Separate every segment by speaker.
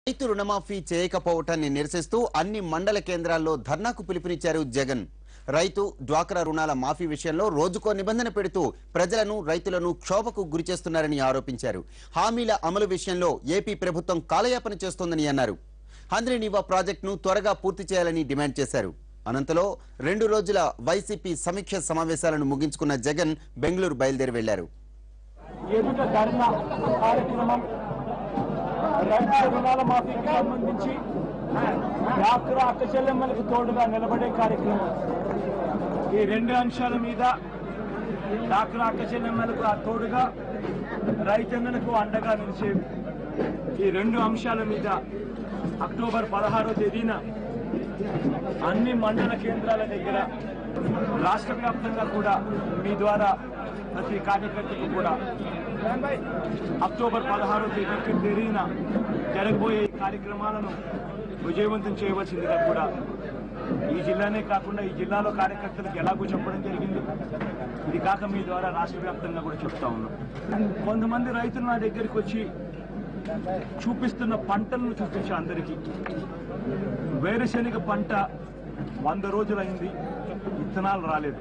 Speaker 1: రైతు రుణమాఫీ చేయకపోవటాన్ని నిరసిస్తూ అన్ని మండల కేంద్రాల్లో ధర్నాకు పిలుపునిచ్చారు జగన్ రైతు డ్వాక్రా రుణాల మాఫీ విషయంలో రోజుకో నిబంధన పెడుతూ ప్రజలను రైతులను క్షోభకు గురిచేస్తున్నారని ఆరోపించారు హామీల అమలు విషయంలో ఏపీ ప్రభుత్వం కాలయాపన చేస్తోందని అన్నారు హంద్రీనివా ప్రాజెక్టును త్వరగా పూర్తి చేయాలని డిమాండ్ చేశారు అనంతలో రెండు రోజుల వైసీపీ సమీక్ష సమావేశాలను ముగించుకున్న జగన్ బెంగళూరు బయలుదేరి వెళ్లారు
Speaker 2: ఎదుట ధర్నా కార్యక్రమం రైతు రుణాల మాఫీకి సంబంధించి డాక్టర్ అక్క చెల్లెమ్మలకు తోడుగా నిలబడే కార్యక్రమం ఈ రెండు అంశాల మీద డాక్టర్ అక్క చెల్లెమ్మలకు ఆ తోడుగా రైతన్నలకు అండగా నిలిచే ఈ రెండు అంశాల మీద అక్టోబర్ పదహారో తేదీన అన్ని మండల కేంద్రాల దగ్గర రాష్ట్ర వ్యాప్తంగా కూడా మీ ద్వారా ప్రతి కార్యకర్తకు కూడా అక్టోబర్ పదహారో తేదీకి తేదీన జరగబోయే ఈ కార్యక్రమాలను విజయవంతం చేయవలసిందిగా కూడా ఈ జిల్లానే కాకుండా ఈ జిల్లాలో కార్యకర్తలకు ఎలాగో చెప్పడం జరిగింది ఇది కాక మీ ద్వారా రాష్ట్ర వ్యాప్తంగా కూడా చెప్తా ఉన్నాం కొంతమంది రైతులు నా దగ్గరికి వచ్చి చూపిస్తున్న పంటలను చూపించే అందరికీ వేరుశెనగ పంట వంద రోజులైంది విత్తనాలు రాలేదు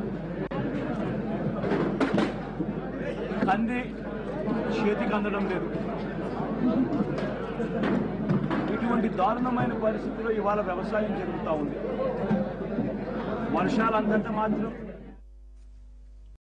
Speaker 2: కంది చేతికి అందడం లేదు ఇటువంటి దారుణమైన పరిస్థితిలో ఇవాళ వ్యవసాయం జరుగుతూ ఉంది వర్షాలు అందంత మాత్రం